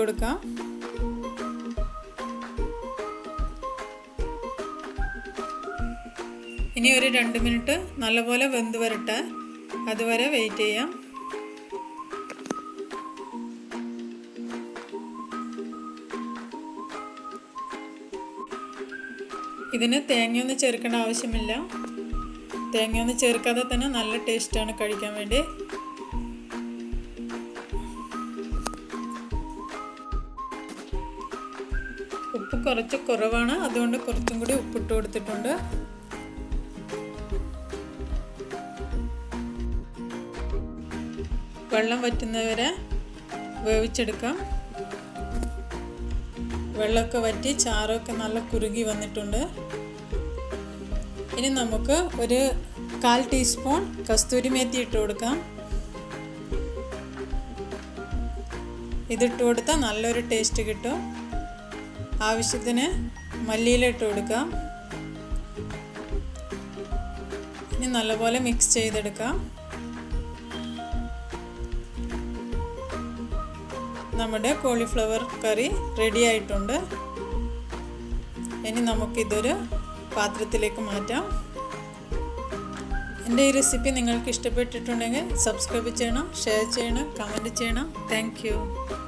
കൊടുക്കാം ഇനി ഒരു രണ്ട് മിനിറ്റ് നല്ലപോലെ വെന്ത് വരട്ടെ അതുവരെ വെയിറ്റ് ചെയ്യാം ഇതിന് തേങ്ങയൊന്നും ചേർക്കേണ്ട ആവശ്യമില്ല തേങ്ങയൊന്നും ചേർക്കാതെ തന്നെ നല്ല ടേസ്റ്റാണ് കഴിക്കാൻ വേണ്ടി ഉപ്പ് കുറച്ച് കുറവാണ് അതുകൊണ്ട് കുറച്ചും കൂടി ഉപ്പിട്ട് കൊടുത്തിട്ടുണ്ട് വെള്ളം വറ്റുന്നവരെ വേവിച്ചെടുക്കാം വെള്ളമൊക്കെ വറ്റി ചാറൊക്കെ നല്ല കുറുകി വന്നിട്ടുണ്ട് ഇനി നമുക്ക് ഒരു കാൽ ടീസ്പൂൺ കസ്തൂരി മേത്തി ഇട്ട് കൊടുക്കാം ഇതിട്ട് കൊടുത്താൽ നല്ലൊരു ടേസ്റ്റ് കിട്ടും ആവശ്യത്തിന് മല്ലിയില ഇട്ട് കൊടുക്കാം ഇനി നല്ലപോലെ മിക്സ് ചെയ്തെടുക്കാം നമ്മുടെ കോളിഫ്ലവർ കറി റെഡി ആയിട്ടുണ്ട് ഇനി നമുക്കിതൊരു പാത്രത്തിലേക്ക് മാറ്റാം എൻ്റെ ഈ റെസിപ്പി നിങ്ങൾക്ക് ഇഷ്ടപ്പെട്ടിട്ടുണ്ടെങ്കിൽ സബ്സ്ക്രൈബ് ചെയ്യണം ഷെയർ ചെയ്യണം കമൻറ്റ് ചെയ്യണം താങ്ക്